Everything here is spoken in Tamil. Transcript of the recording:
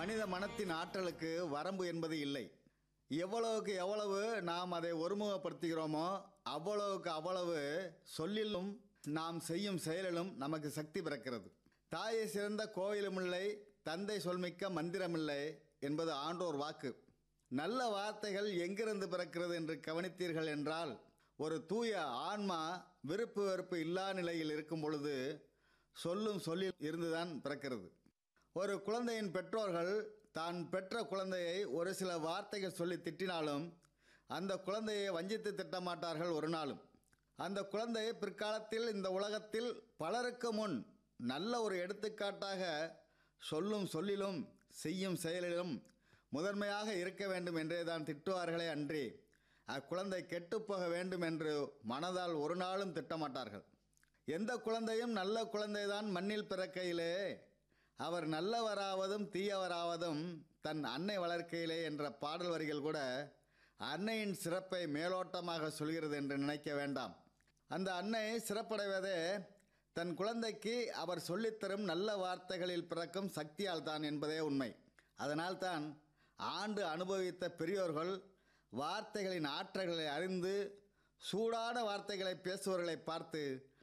மனித மனத்தின் ஆற்றலுக்கு வரம்பு என்பது இல்லை எவ்வளவுக்கு எவ்வளவு நாம் அதை ஒருமுகப்படுத்துகிறோமோ அவ்வளவுக்கு அவ்வளவு சொல்லிலும் நாம் செய்யும் செயலிலும் நமக்கு சக்தி பிறக்கிறது தாயை சிறந்த கோயிலும் இல்லை தந்தை சொல்மிக்க மந்திரமில்லை என்பது ஆண்டோர் வாக்கு நல்ல வார்த்தைகள் எங்கிருந்து பிறக்கிறது என்று கவனித்தீர்கள் என்றால் ஒரு தூய ஆன்மா விருப்பு வெறுப்பு இல்லா நிலையில் இருக்கும் பொழுது சொல்லும் சொல்லில் இருந்துதான் பிறக்கிறது ஒரு குழந்தையின் பெற்றோர்கள் தான் பெற்ற குழந்தையை ஒரு சில வார்த்தைகள் சொல்லி திட்டினாலும் அந்த குழந்தையை வஞ்சித்து திட்டமாட்டார்கள் ஒரு நாளும் அந்த குழந்தை பிற்காலத்தில் இந்த உலகத்தில் பலருக்கு முன் நல்ல ஒரு எடுத்துக்காட்டாக சொல்லும் சொல்லிலும் செய்யும் செயலிலும் முதன்மையாக இருக்க வேண்டும் என்றே தான் திட்டுவார்களே அன்றி அக்குழந்தை கெட்டுப்போக வேண்டும் என்று மனதால் ஒரு நாளும் திட்டமாட்டார்கள் எந்த குழந்தையும் நல்ல குழந்தைதான் மண்ணில் பிறக்கையிலே அவர் நல்லவராவதும் தீயவராவதும் தன் அன்னை வளர்க்கையிலே என்ற பாடல் வரிகள் கூட அன்னையின் சிறப்பை மேலோட்டமாக சொல்கிறது என்று நினைக்க வேண்டாம் அந்த அன்னை சிறப்படைவதே தன் குழந்தைக்கு அவர் சொல்லித்தரும் நல்ல வார்த்தைகளில் பிறக்கும் சக்தியால் தான் என்பதே உண்மை அதனால்தான் ஆண்டு அனுபவித்த பெரியோர்கள் வார்த்தைகளின் ஆற்றல்களை அறிந்து சூடான வார்த்தைகளை பேசுபவர்களை பார்த்து